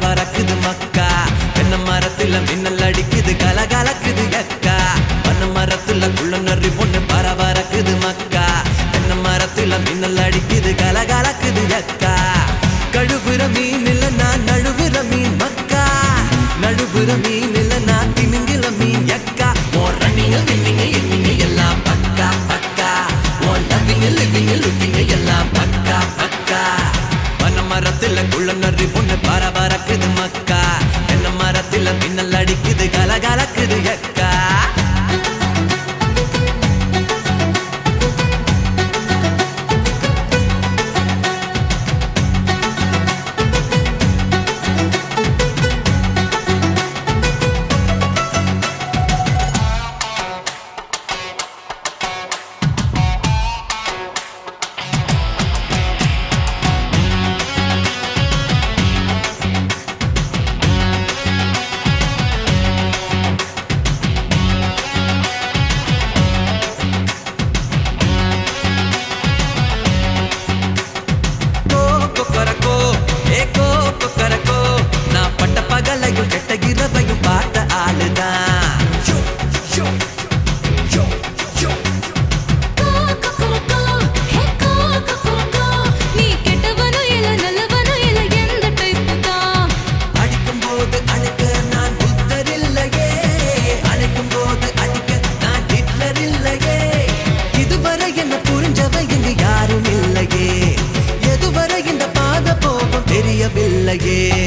பரபரக்குது மக்கா தென்னை மரத்துல மின்னல் அடிக்குது கலகலக்குது எக்கா பண்ண மரத்துல குள்ள நரி பொண்ணு பரபரக்குது மக்கா தென்னை மரத்துல மின்னல் அடிக்குது கலகலக்குது எக்கா கழுவுற மீன் இல்ல நான் நழுவுற மீன் மக்கா நழுவுற மீன் இல்ல நான் திமிங்கில மீன் எக்கா ஓ ரன்னிங்க வின்னிங்க எண்ணிங்க எல்லாம் பக்கா பக்கா ஓ லவ்விங்க லிவிங்க லுக்கிங்க எல்லாம் பக்கா பக்கா பண்ண மரத்துல குள்ள நரி பொண்ணு பரபரக்குது மக்கா தென்னை மரத்துல மின்னல் அடிக்குது கலகலக்குது எக்கா கோ கொக்கரக்கோ ஏ கோ கொக்கரக்கோ நான் பட்ட பகலையும் கெட்ட இரவையும் பார்த்த ஆளுதான் ஷோ, ஷோ, ஷோ, ஷோ. கோ கொக்கரக்கோ ஹே கோ கொக்கரக்கோ நீ கெட்டவனும் இல்ல நல்லவனும் இல்ல எந்த டைப்பு தான் அடிக்கும் போது அழைக்க நான் புத்தர் இல்லையே அழைக்கும் போது அடிக்க நான் ஹிட்லர் இல்லையே இதுவரை என்ன புரிஞ்சவ இங்கு யாரும் இல்லையே எதுவரை இந்த பாத போகும் தெரியவில்லையே